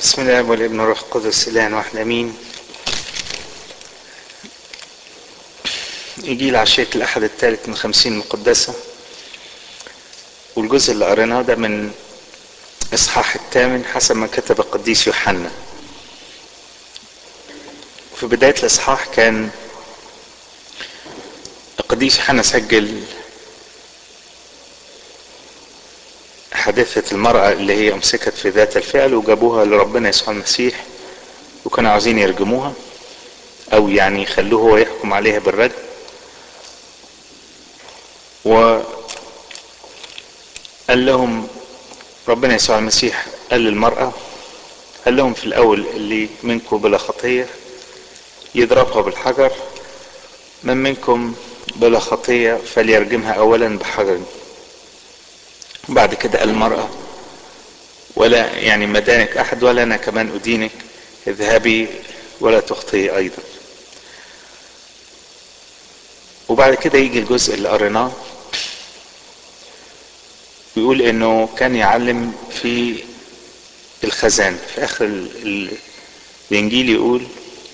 بسم الله والابن والروح القدس اله واحد امين يجي عشية الأحد الثالث من خمسين المقدسة والجزء اللي قريناه ده من إصحاح الثامن حسب ما كتب القديس يوحنا في بداية الإصحاح كان القديس يوحنا سجل حادثة المرأة اللي هي أمسكت في ذات الفعل وجابوها لربنا يسوع المسيح وكانوا عاوزين يرجموها أو يعني يخلوه هو يحكم عليها بالرجم وقال لهم ربنا يسوع المسيح قال للمرأة قال لهم في الأول اللي منكم بلا خطية يضربها بالحجر من منكم بلا خطية فليرجمها أولا بحجر بعد كده قال المرأة ولا يعني ما دانك أحد ولا أنا كمان أدينك اذهبي ولا تخطئي أيضا وبعد كده يجي الجزء اللي قريناه بيقول انه كان يعلم في الخزان في اخر ال... الانجيل يقول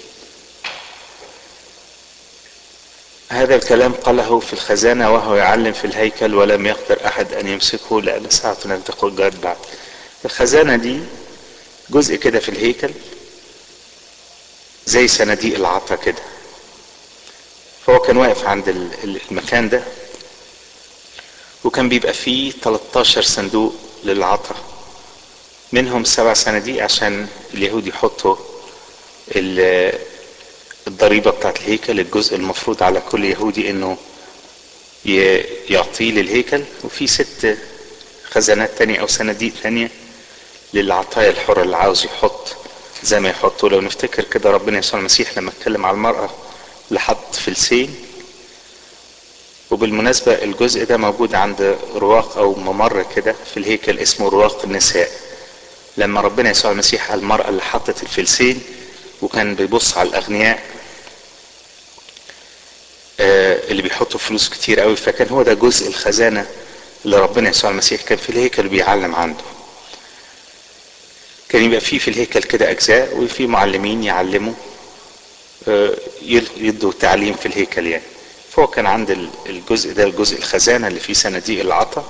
هذا الكلام قاله في الخزانة وهو يعلم في الهيكل ولم يقدر أحد أن يمسكه لأن ساعة لم تكن جاد بعد الخزانة دي جزء كده في الهيكل زي صناديق العطا كده فهو كان واقف عند المكان ده وكان بيبقى فيه 13 صندوق للعطا منهم سبع صناديق عشان اليهود يحطوا الضريبة بتاعت الهيكل الجزء المفروض على كل يهودي انه يعطيه للهيكل وفي ست خزانات تانية او صناديق تانية للعطايا الحرة اللي عاوز يحط زي ما يحطوا لو نفتكر كده ربنا يسوع المسيح لما اتكلم على المرأة اللي حط فلسين وبالمناسبة الجزء ده موجود عند رواق او ممر كده في الهيكل اسمه رواق النساء لما ربنا يسوع المسيح المرأة اللي حطت الفلسين وكان بيبص على الاغنياء اللي بيحطوا فلوس كتير قوي فكان هو ده جزء الخزانة اللي ربنا يسوع المسيح كان في الهيكل بيعلم عنده كان يبقى فيه في الهيكل كده اجزاء وفي معلمين يعلموا يدوا تعليم في الهيكل يعني فهو كان عند الجزء ده الجزء الخزانة اللي فيه صناديق العطا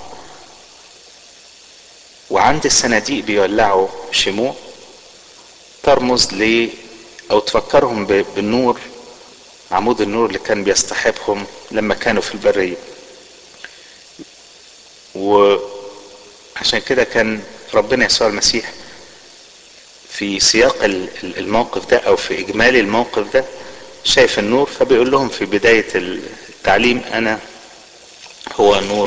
وعند الصناديق بيولعوا شموع ترمز ل او تفكرهم بالنور عمود النور اللي كان بيصطحبهم لما كانوا في البرية وعشان كده كان ربنا يسوع المسيح في سياق الموقف ده او في اجمالي الموقف ده شايف النور فبيقول لهم في بداية التعليم انا هو نور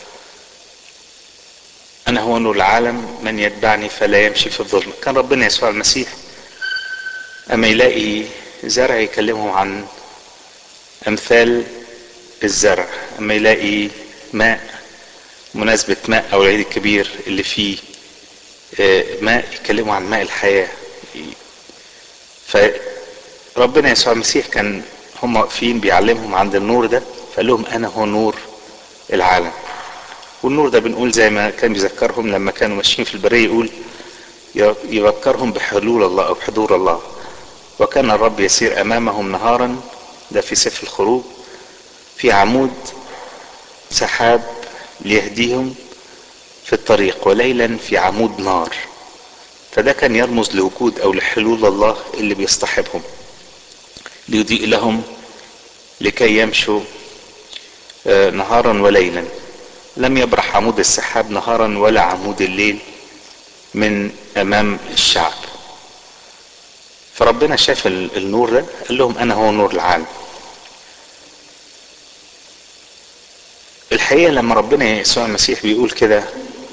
انا هو نور العالم من يتبعني فلا يمشي في الظلم كان ربنا يسوع المسيح اما يلاقي زرع يكلمهم عن امثال الزرع اما يلاقي ماء مناسبة ماء او العيد الكبير اللي فيه ماء يكلموا عن ماء الحياة فربنا يسوع المسيح كان هم واقفين بيعلمهم عند النور ده فقال لهم انا هو نور العالم والنور ده بنقول زي ما كان بيذكرهم لما كانوا ماشيين في البرية يقول يذكرهم بحلول الله او بحضور الله وكان الرب يسير امامهم نهارا ده في سفر الخروج في عمود سحاب ليهديهم في الطريق وليلا في عمود نار فده كان يرمز لوجود او لحلول الله اللي بيصطحبهم ليضيء لهم لكي يمشوا نهارا وليلا لم يبرح عمود السحاب نهارا ولا عمود الليل من امام الشعب فربنا شاف النور ده قال لهم انا هو نور العالم الحقيقه لما ربنا يسوع المسيح بيقول كده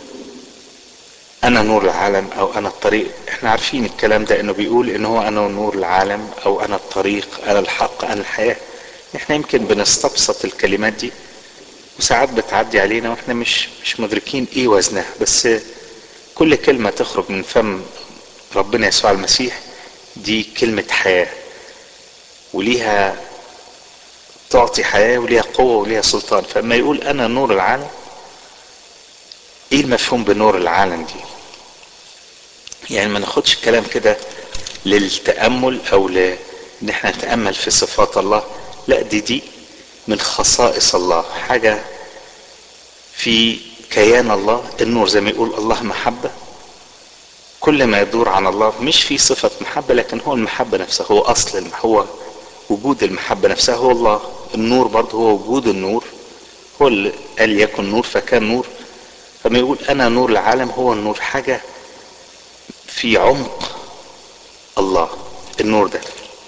انا نور العالم او انا الطريق احنا عارفين الكلام ده انه بيقول ان هو انا نور العالم او انا الطريق انا الحق انا الحياه احنا يمكن بنستبسط الكلمات دي وساعات بتعدي علينا واحنا مش مش مدركين ايه وزنها بس كل كلمه تخرج من فم ربنا يسوع المسيح دي كلمة حياة وليها تعطي حياة وليها قوة وليها سلطان فلما يقول أنا نور العالم إيه المفهوم بنور العالم دي يعني ما ناخدش الكلام كده للتأمل او ل... ان احنا نتأمل في صفات الله لا دي دي من خصائص الله حاجة في كيان الله النور زي ما يقول الله محبة كل ما يدور عن الله مش في صفة محبة لكن هو المحبة نفسها هو أصل هو وجود المحبة نفسها هو الله النور برضه هو وجود النور هو اللي قال يكن نور فكان نور فما يقول أنا نور العالم هو النور حاجة في عمق الله النور ده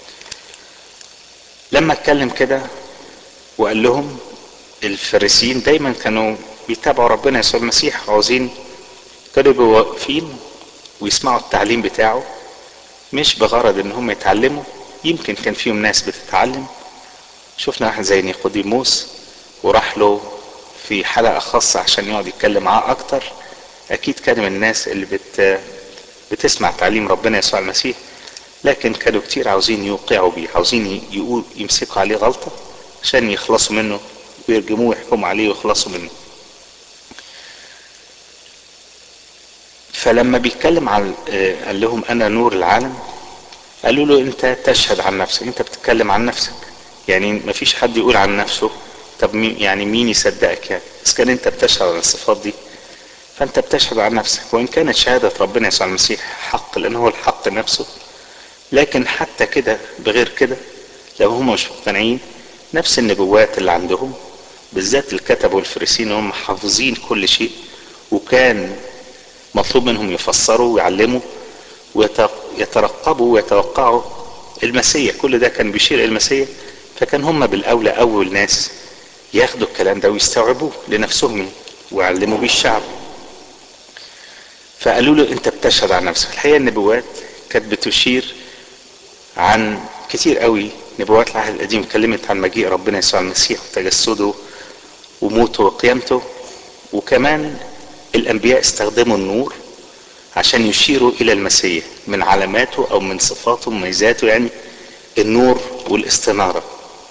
لما اتكلم كده وقال لهم الفارسيين دايما كانوا بيتابعوا ربنا يسوع المسيح عاوزين كانوا يبقوا واقفين ويسمعوا التعليم بتاعه مش بغرض ان هم يتعلموا يمكن كان فيهم ناس بتتعلم شفنا واحد زي نيقوديموس وراح له في حلقة خاصة عشان يقعد يتكلم معاه اكتر اكيد كان من الناس اللي بت بتسمع تعليم ربنا يسوع المسيح لكن كانوا كتير عاوزين يوقعوا بيه عاوزين يقول يمسكوا عليه غلطة عشان يخلصوا منه ويرجموه ويحكموا عليه ويخلصوا منه فلما بيتكلم عن قال لهم انا نور العالم قالوا له انت تشهد عن نفسك انت بتتكلم عن نفسك يعني ما فيش حد يقول عن نفسه طب مين يعني مين يصدقك يعني اذا كان انت بتشهد عن الصفات دي فانت بتشهد عن نفسك وان كانت شهادة ربنا يسوع المسيح حق لان هو الحق نفسه لكن حتى كده بغير كده لو هم مش مقتنعين نفس النبوات اللي عندهم بالذات الكتب والفريسين هم حافظين كل شيء وكان مطلوب منهم يفسروا ويعلموا ويترقبوا ويتوقعوا المسيح كل ده كان بيشير الى المسيح فكان هم بالاولى اول ناس ياخدوا الكلام ده ويستوعبوه لنفسهم ويعلموا بيه الشعب فقالوا له انت بتشهد عن نفسك الحقيقه النبوات كانت بتشير عن كتير قوي نبوات العهد القديم اتكلمت عن مجيء ربنا يسوع المسيح وتجسده وموته وقيامته وكمان الانبياء استخدموا النور عشان يشيروا الى المسيح من علاماته او من صفاته ومميزاته يعني النور والاستنارة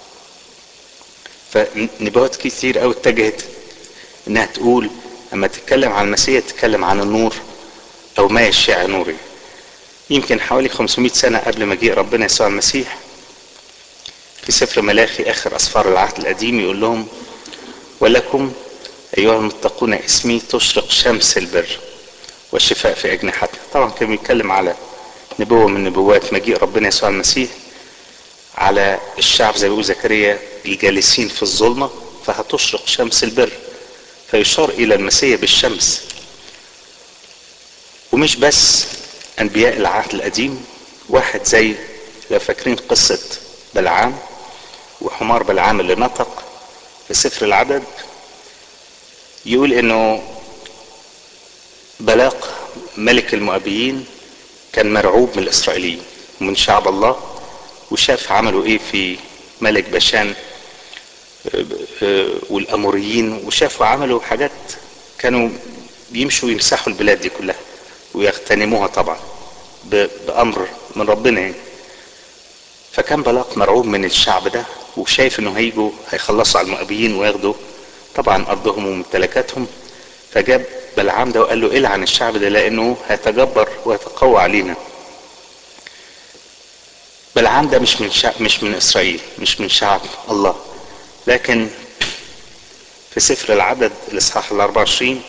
فنبوات كتير قوي اتجهت انها تقول اما تتكلم عن المسيح تتكلم عن النور او ما يشع نوري يمكن حوالي 500 سنة قبل مجيء ربنا يسوع المسيح في سفر ملاخي اخر اسفار العهد القديم يقول لهم ولكم ايها المتقون اسمي تشرق شمس البر والشفاء في اجنحتها طبعا كان بيتكلم على نبوة من نبوات مجيء ربنا يسوع المسيح على الشعب زي ما بيقول زكريا الجالسين في الظلمة فهتشرق شمس البر فيشار الى المسيح بالشمس ومش بس انبياء العهد القديم واحد زي لو فاكرين قصة بلعام وحمار بلعام اللي نطق في سفر العدد يقول انه بلاق ملك المؤبيين كان مرعوب من الاسرائيليين ومن شعب الله وشاف عملوا ايه في ملك بشان والاموريين وشافوا عملوا حاجات كانوا بيمشوا يمسحوا البلاد دي كلها ويغتنموها طبعا بامر من ربنا يعني فكان بلاق مرعوب من الشعب ده وشايف انه هيجوا هيخلصوا على المؤبيين وياخدوا طبعا ارضهم وممتلكاتهم فجاب بلعام ده وقال له العن الشعب ده لانه هيتجبر ويتقوى علينا بلعام ده مش من شعب مش من اسرائيل مش من شعب الله لكن في سفر العدد الاصحاح ال 24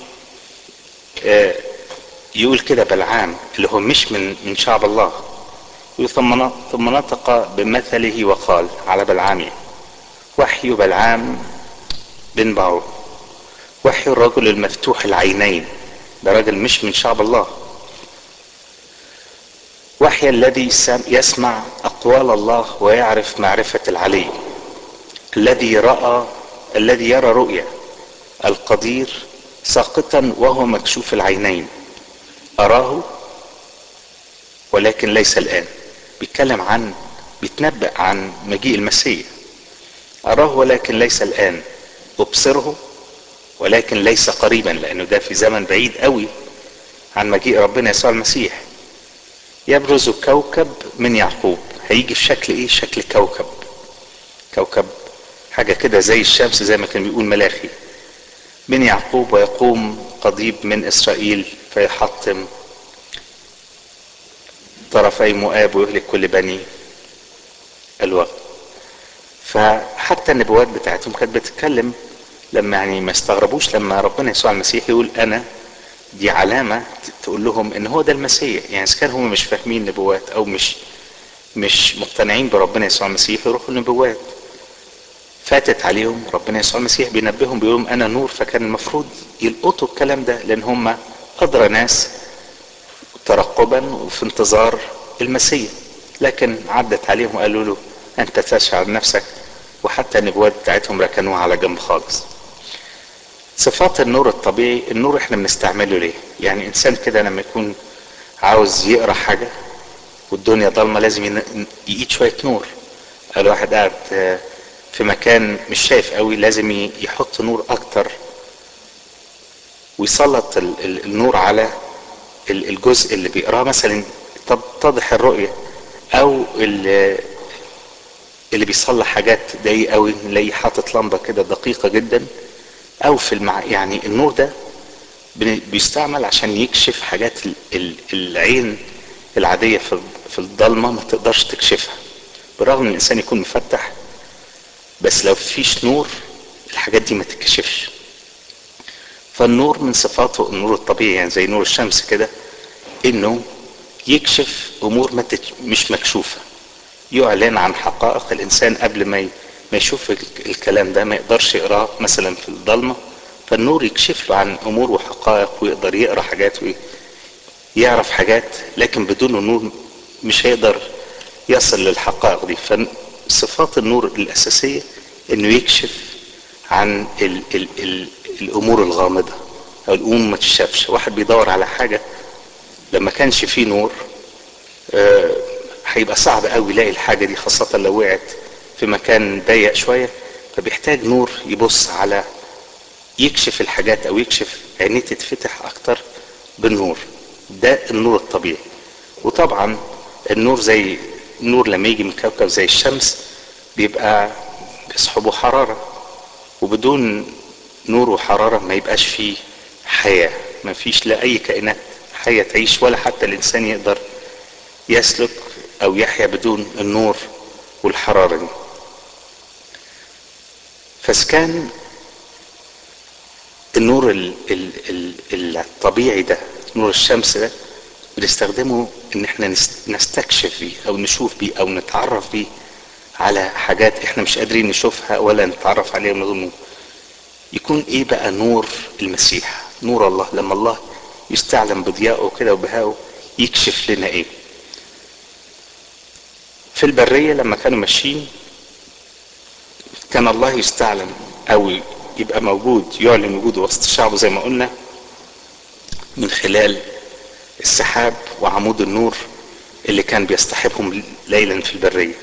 يقول كده بلعام اللي هو مش من من شعب الله ثم ثم نطق بمثله وقال على بلعام وحي بلعام بن باعور وحي الرجل المفتوح العينين ده راجل مش من شعب الله وحي الذي يسمع اقوال الله ويعرف معرفة العلي الذي رأى الذي يرى رؤيا القدير ساقطا وهو مكشوف العينين أراه ولكن ليس الآن بيتكلم عن بيتنبأ عن مجيء المسيح أراه ولكن ليس الآن أبصره ولكن ليس قريبا لأنه ده في زمن بعيد قوي عن مجيء ربنا يسوع المسيح يبرز كوكب من يعقوب هيجي في شكل ايه شكل كوكب كوكب حاجة كده زي الشمس زي ما كان بيقول ملاخي من يعقوب ويقوم قضيب من اسرائيل فيحطم طرفي مؤاب ويهلك كل بني الوقت فحتى النبوات بتاعتهم كانت بتتكلم لما يعني ما استغربوش لما ربنا يسوع المسيح يقول انا دي علامة تقول لهم ان هو ده المسيح يعني اذا كان هم مش فاهمين نبوات او مش مش مقتنعين بربنا يسوع المسيح يروحوا النبوات فاتت عليهم ربنا يسوع المسيح بينبههم بيقول لهم انا نور فكان المفروض يلقطوا الكلام ده لان هم ادرى ناس ترقبا وفي انتظار المسيح لكن عدت عليهم وقالوا له انت تشعر نفسك وحتى النبوات بتاعتهم ركنوها على جنب خالص صفات النور الطبيعي النور احنا بنستعمله ليه يعني انسان كده لما يكون عاوز يقرا حاجه والدنيا ضلمه لازم يقيد شويه نور الواحد قاعد في مكان مش شايف قوي لازم يحط نور اكتر ويسلط النور على الجزء اللي بيقراه مثلا تتضح الرؤيه او اللي بيصلح حاجات ضيق قوي نلاقيه حاطط لمبه كده دقيقه جدا او في المع... يعني النور ده بيستعمل عشان يكشف حاجات العين العاديه في في الضلمه ما تقدرش تكشفها بالرغم ان الانسان يكون مفتح بس لو فيش نور الحاجات دي ما تتكشفش فالنور من صفاته النور الطبيعي يعني زي نور الشمس كده انه يكشف امور ما تت... مش مكشوفه يعلن عن حقائق الانسان قبل ما ي... ما يشوف الكلام ده ما يقدرش يقراه مثلا في الضلمه فالنور يكشف له عن امور وحقائق ويقدر يقرا حاجات ويعرف حاجات لكن بدون النور مش هيقدر يصل للحقائق دي فصفات النور الاساسيه انه يكشف عن ال ال ال الامور الغامضه او الامور ما تشافش واحد بيدور على حاجه لما كانش فيه نور آه هيبقى صعب قوي يلاقي الحاجه دي خاصه لو وقعت في مكان ضيق شويه فبيحتاج نور يبص على يكشف الحاجات او يكشف عينيه تتفتح اكتر بالنور ده النور الطبيعي وطبعا النور زي النور لما يجي من كوكب زي الشمس بيبقى بيصحبه حرارة وبدون نور وحرارة ما يبقاش فيه حياة ما فيش لا أي كائنات حية تعيش ولا حتى الإنسان يقدر يسلك أو يحيا بدون النور والحرارة دي فسكان النور ال ال ال الطبيعي ده نور الشمس ده بنستخدمه ان احنا نستكشف بيه او نشوف بيه او نتعرف بيه على حاجات احنا مش قادرين نشوفها ولا نتعرف عليها من غير يكون ايه بقى نور المسيح نور الله لما الله يستعلم بضيائه كده وبهائه يكشف لنا ايه في البرية لما كانوا ماشيين كان الله يستعلم او يبقى موجود يعلن وجوده وسط شعبه زي ما قلنا من خلال السحاب وعمود النور اللي كان بيصطحبهم ليلا في البرية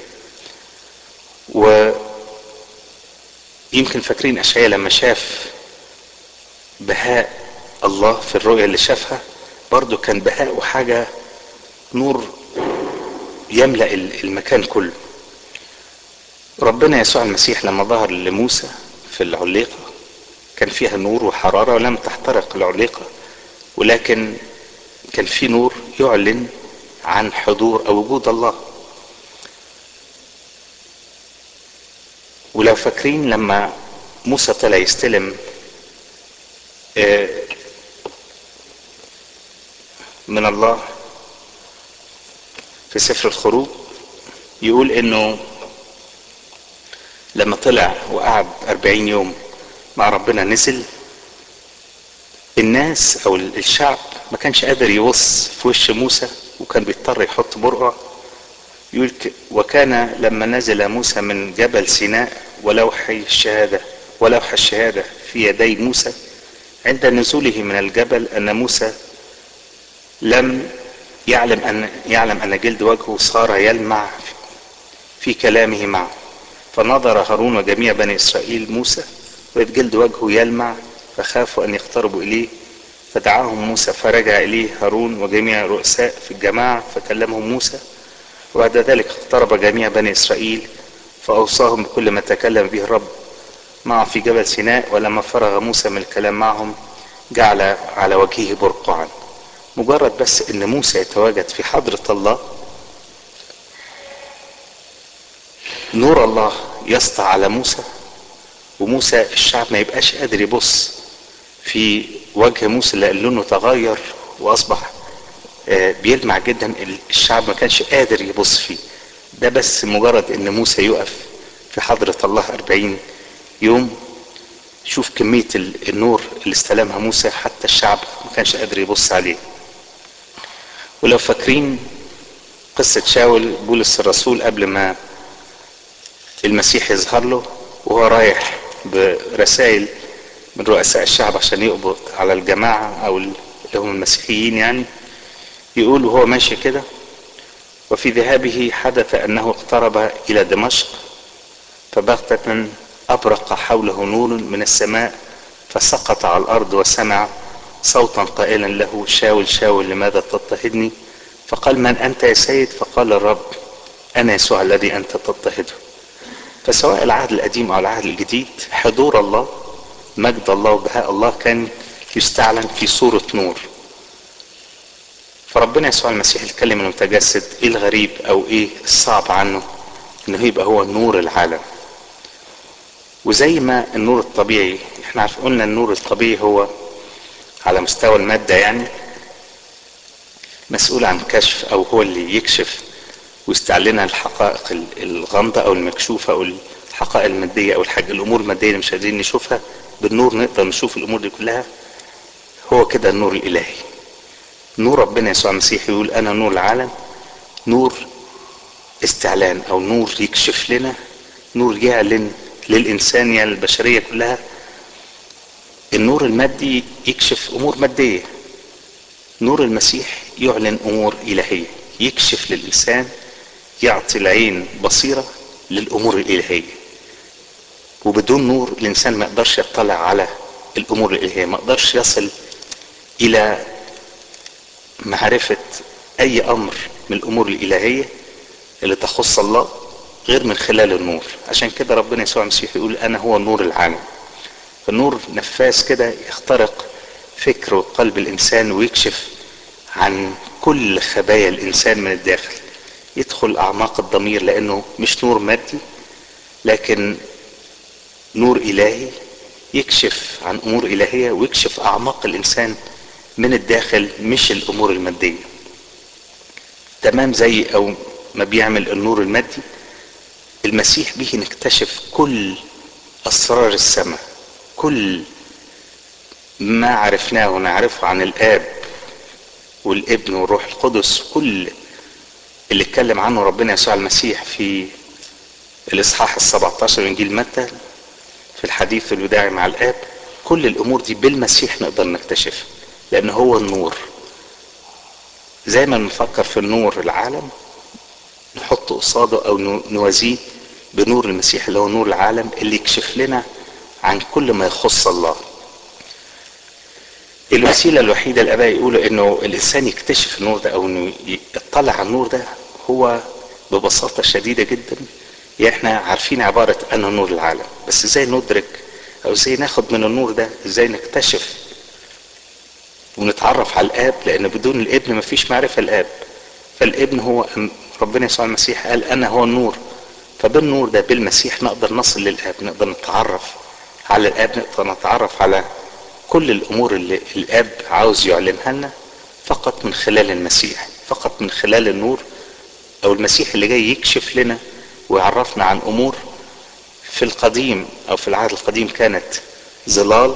ويمكن فاكرين أشعيا لما شاف بهاء الله في الرؤية اللي شافها برضو كان بهاء وحاجة نور يملأ المكان كله ربنا يسوع المسيح لما ظهر لموسى في العليقة كان فيها نور وحرارة ولم تحترق العليقة ولكن كان في نور يعلن عن حضور او وجود الله ولو فاكرين لما موسى طلع يستلم من الله في سفر الخروج يقول انه لما طلع وقعد أربعين يوم مع ربنا نزل الناس او الشعب ما كانش قادر يبص في وش موسى وكان بيضطر يحط برقع يقول وكان لما نزل موسى من جبل سيناء ولوح الشهادة ولوح الشهادة في يدي موسى عند نزوله من الجبل أن موسى لم يعلم أن يعلم أن جلد وجهه صار يلمع في كلامه معه فنظر هارون وجميع بني إسرائيل موسى وإذ جلد وجهه يلمع فخافوا أن يقتربوا إليه فدعاهم موسى فرجع إليه هارون وجميع الرؤساء في الجماعة فكلمهم موسى وبعد ذلك اقترب جميع بني إسرائيل فأوصاهم بكل ما تكلم به الرب معه في جبل سيناء ولما فرغ موسى من الكلام معهم جعل على وجهه برقعا مجرد بس ان موسى يتواجد في حضرة الله نور الله يسطع على موسى وموسى الشعب ما يبقاش قادر يبص في وجه موسى لان لونه تغير واصبح بيلمع جدا الشعب ما كانش قادر يبص فيه ده بس مجرد ان موسى يقف في حضرة الله أربعين يوم شوف كمية النور اللي استلمها موسى حتى الشعب ما كانش قادر يبص عليه ولو فاكرين قصة شاول بولس الرسول قبل ما المسيح يظهر له وهو رايح برسائل من رؤساء الشعب عشان يقبض على الجماعة أو اللي هم المسيحيين يعني يقول وهو ماشي كده وفي ذهابه حدث أنه اقترب إلى دمشق فبغتة أبرق حوله نور من السماء فسقط على الأرض وسمع صوتا قائلا له شاول شاول لماذا تضطهدني فقال من أنت يا سيد فقال الرب أنا يسوع الذي أنت تضطهده فسواء العهد القديم أو العهد الجديد حضور الله مجد الله وبهاء الله كان يستعلن في صورة نور فربنا يسوع المسيح الكلم المتجسد ايه الغريب او ايه الصعب عنه انه يبقى هو نور العالم وزي ما النور الطبيعي احنا عارف قلنا النور الطبيعي هو على مستوى المادة يعني مسؤول عن كشف او هو اللي يكشف ويستعلنها الحقائق الغامضة او المكشوفة او الحقائق المادية او الحاجة الامور المادية اللي مش قادرين نشوفها بالنور نقدر نشوف الامور دي كلها هو كده النور الالهي نور ربنا يسوع المسيح يقول انا نور العالم نور استعلان او نور يكشف لنا نور يعلن للانسان يعني البشرية كلها النور المادي يكشف امور مادية نور المسيح يعلن امور الهية يكشف للانسان يعطي العين بصيرة للامور الالهية وبدون نور الانسان ما يقدرش يطلع على الامور الالهية ما يقدرش يصل الى معرفة اي امر من الامور الالهية اللي تخص الله غير من خلال النور عشان كده ربنا يسوع المسيح يقول انا هو نور العالم النور نفاس كده يخترق فكر وقلب الانسان ويكشف عن كل خبايا الانسان من الداخل يدخل اعماق الضمير لانه مش نور مادي لكن نور الهي يكشف عن امور الهيه ويكشف اعماق الانسان من الداخل مش الامور الماديه تمام زي او ما بيعمل النور المادي المسيح به نكتشف كل اسرار السماء كل ما عرفناه ونعرفه عن الاب والابن والروح القدس كل اللي اتكلم عنه ربنا يسوع المسيح في الاصحاح ال17 من انجيل متى في الحديث الوداعي مع الاب كل الامور دي بالمسيح نقدر نكتشفها لان هو النور زي ما نفكر في النور العالم نحط قصاده او نوازيه بنور المسيح اللي هو نور العالم اللي يكشف لنا عن كل ما يخص الله الوسيلة الوحيدة الآباء يقولوا إنه الإنسان يكتشف النور ده أو إنه يطلع على النور ده هو ببساطة شديدة جدا يعني إحنا عارفين عبارة أنا نور العالم بس إزاي ندرك أو إزاي ناخد من النور ده إزاي نكتشف ونتعرف على الآب لأن بدون الابن مفيش معرفة الآب فالابن هو ربنا يسوع المسيح قال أنا هو النور فبالنور ده بالمسيح نقدر نصل للآب نقدر نتعرف على الآب نقدر نتعرف على كل الأمور اللي الآب عاوز يعلنها لنا فقط من خلال المسيح فقط من خلال النور أو المسيح اللي جاي يكشف لنا ويعرفنا عن أمور في القديم أو في العهد القديم كانت ظلال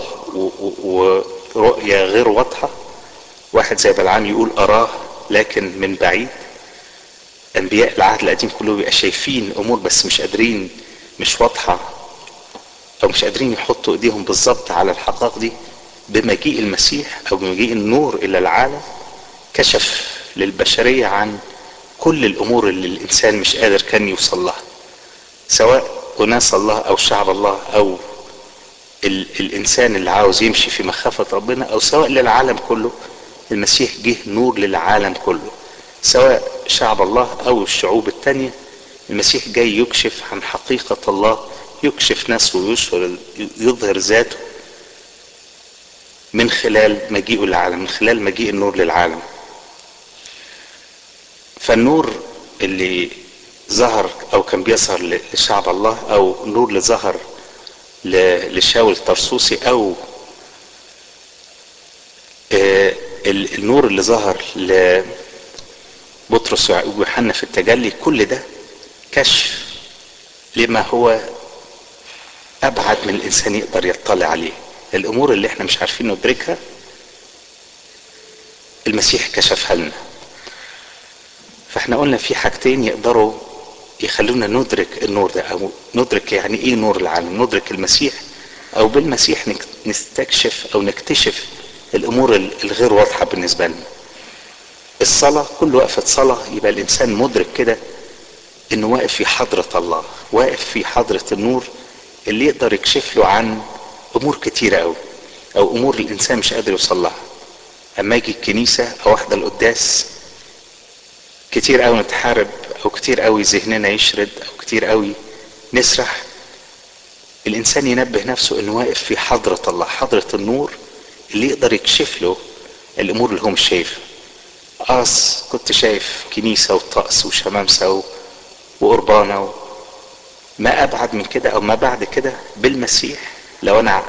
ورؤية غير واضحة واحد زي بلعام يقول أراه لكن من بعيد انبياء العهد القديم كله بيبقى شايفين امور بس مش قادرين مش واضحه او مش قادرين يحطوا ايديهم بالظبط على الحقائق دي بمجيء المسيح او بمجيء النور الى العالم كشف للبشريه عن كل الامور اللي الانسان مش قادر كان يوصل لها سواء اناس الله او شعب الله او ال الانسان اللي عاوز يمشي في مخافه ربنا او سواء للعالم كله المسيح جه نور للعالم كله سواء شعب الله او الشعوب التانية المسيح جاي يكشف عن حقيقة الله يكشف نفسه ويشهر يظهر ذاته من خلال مجيئه للعالم من خلال مجيء النور للعالم فالنور اللي ظهر او كان بيظهر لشعب الله او النور اللي ظهر لشاول الطرسوسي او النور اللي ظهر لبطرس ويعقوب ويوحنا في التجلي كل ده كشف لما هو ابعد من الانسان يقدر يطلع عليه الامور اللي احنا مش عارفين ندركها المسيح كشفها لنا فاحنا قلنا في حاجتين يقدروا يخلونا ندرك النور ده او ندرك يعني ايه نور العالم ندرك المسيح او بالمسيح نستكشف او نكتشف الامور الغير واضحه بالنسبه لنا الصلاه كل وقفه صلاه يبقى الانسان مدرك كده انه واقف في حضره الله واقف في حضره النور اللي يقدر يكشف له عن امور كتيره قوي او امور الانسان مش قادر يوصل لها اما يجي الكنيسه او احدى القداس كتير قوي نتحارب او كتير قوي ذهننا يشرد او كتير قوي نسرح الانسان ينبه نفسه انه واقف في حضره الله حضره النور اللي يقدر يكشف له الامور اللي هو مش شايفها قاص كنت شايف كنيسه وطقس وشمامسه و... وقربانه و... ما ابعد من كده او ما بعد كده بالمسيح لو انا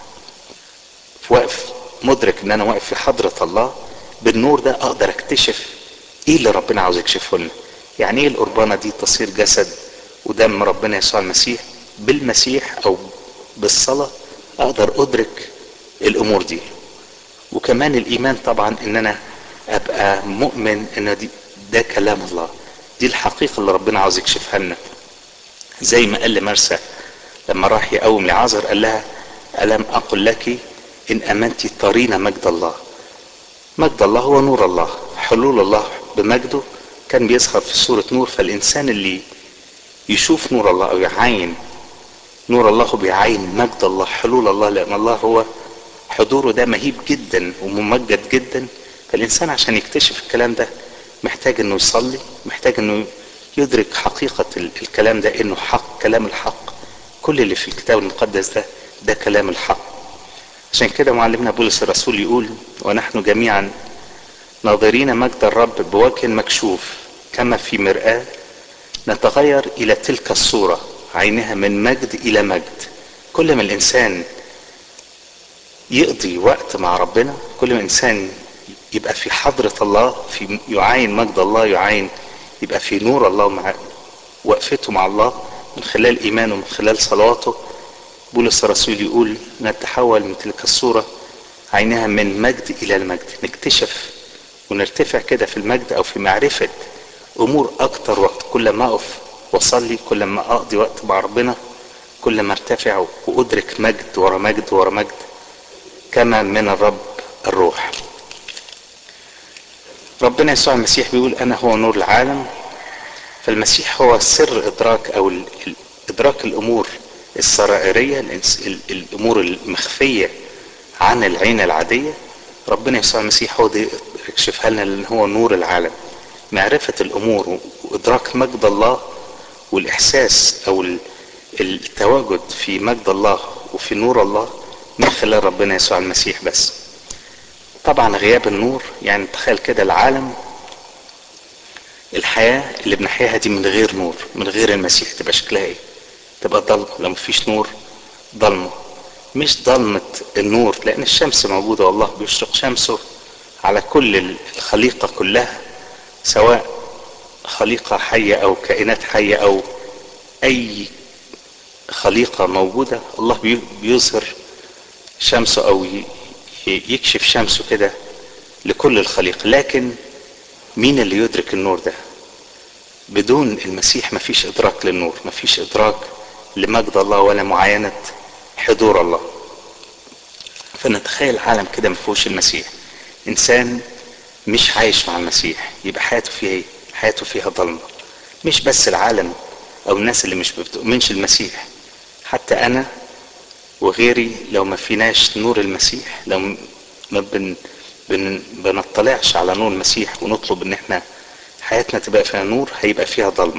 واقف مدرك ان انا واقف في حضره الله بالنور ده اقدر اكتشف ايه اللي ربنا عاوز يكشفه لنا يعني ايه القربانه دي تصير جسد ودم ربنا يسوع المسيح بالمسيح او بالصلاه اقدر ادرك الامور دي وكمان الايمان طبعا ان انا ابقى مؤمن ان دي ده كلام الله دي الحقيقه اللي ربنا عاوز يكشفها لنا زي ما قال لمرسى لما راح يقوم لعازر قال لها الم اقل لك ان امنت ترين مجد الله مجد الله هو نور الله حلول الله بمجده كان بيظهر في صورة نور فالإنسان اللي يشوف نور الله أو يعاين نور الله هو بيعاين مجد الله حلول الله لأن الله هو حضوره ده مهيب جدا وممجد جدا فالإنسان عشان يكتشف الكلام ده محتاج إنه يصلي محتاج إنه يدرك حقيقة الكلام ده إنه حق كلام الحق كل اللي في الكتاب المقدس ده ده كلام الحق عشان كده معلمنا بولس الرسول يقول ونحن جميعا ناظرين مجد الرب بوجه مكشوف كما في مرآة نتغير إلى تلك الصورة عينها من مجد إلى مجد كل ما الإنسان يقضي وقت مع ربنا كل ما الإنسان يبقى في حضرة الله في يعاين مجد الله يعاين يبقى في نور الله مع وقفته مع الله من خلال إيمانه من خلال صلواته بولس الرسول يقول نتحول من تلك الصورة عينها من مجد إلى المجد نكتشف ونرتفع كده في المجد أو في معرفة أمور أكتر وقت كل ما أقف وأصلي كل ما أقضي وقت مع ربنا كل ما ارتفع وأدرك مجد ورا مجد ورا مجد كما من الرب الروح ربنا يسوع المسيح بيقول أنا هو نور العالم فالمسيح هو سر إدراك أو إدراك الأمور السرائرية الأمور المخفية عن العين العادية ربنا يسوع المسيح هو دي يكشفها لنا لأن هو نور العالم معرفة الأمور وإدراك مجد الله والإحساس أو التواجد في مجد الله وفي نور الله من خلال ربنا يسوع المسيح بس طبعا غياب النور يعني تخيل كده العالم الحياة اللي بنحياها دي من غير نور من غير المسيح تبقى شكلها ايه تبقى ضلمة لو مفيش نور ضلمة مش ضلمة النور لأن الشمس موجودة والله بيشرق شمسه على كل الخليقة كلها سواء خليقة حية أو كائنات حية أو أي خليقة موجودة الله بيظهر شمسه أو يكشف شمسه كده لكل الخليقة لكن مين اللي يدرك النور ده بدون المسيح مفيش إدراك للنور مفيش إدراك لمجد الله ولا معاينة حضور الله فنتخيل عالم كده ما فيهوش المسيح انسان مش عايش مع المسيح يبقى حياته فيها ايه حياته فيها ضلمه مش بس العالم او الناس اللي مش بتؤمنش المسيح حتى انا وغيري لو ما فيناش نور المسيح لو ما بن بن بنطلعش على نور المسيح ونطلب ان احنا حياتنا تبقى فيها نور هيبقى فيها ضلمه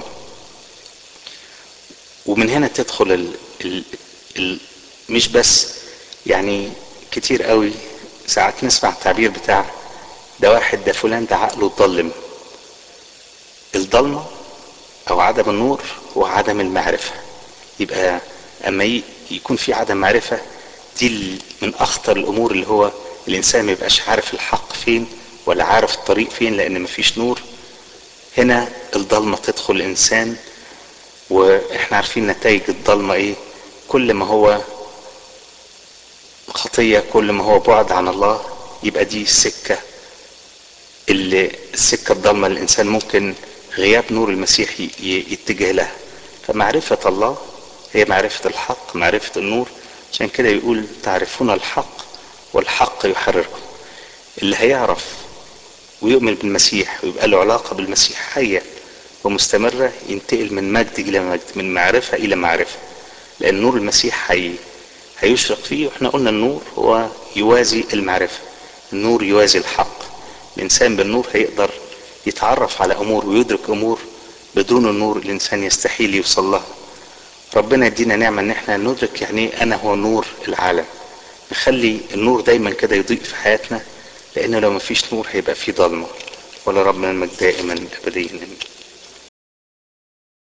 ومن هنا تدخل ال ال ال مش بس يعني كتير قوي ساعات نسمع التعبير بتاع ده واحد ده فلان ده عقله ضلم الضلمه او عدم النور هو عدم المعرفة يبقى اما يكون في عدم معرفة دي من اخطر الامور اللي هو الانسان ما يبقاش عارف الحق فين ولا عارف الطريق فين لان مفيش نور هنا الضلمة تدخل الانسان واحنا عارفين نتائج الضلمة ايه كل ما هو خطية كل ما هو بعد عن الله يبقى دي السكة اللي السكة الضلمة الانسان ممكن غياب نور المسيح يتجه لها فمعرفة الله هي معرفة الحق معرفة النور عشان كده يقول تعرفون الحق والحق يحرركم اللي هيعرف ويؤمن بالمسيح ويبقى له علاقة بالمسيح حية ومستمرة ينتقل من مجد إلى مجد من معرفة إلى معرفة لأن نور المسيح حي هيشرق فيه واحنا قلنا النور هو يوازي المعرفة النور يوازي الحق الإنسان بالنور هيقدر يتعرف على أمور ويدرك أمور بدون النور الإنسان يستحيل يوصل لها ربنا يدينا نعمة ان احنا ندرك يعني انا هو نور العالم نخلي النور دايما كده يضيء في حياتنا لان لو ما فيش نور هيبقى فيه ضلمة ولا ربنا المجد دائما ابديا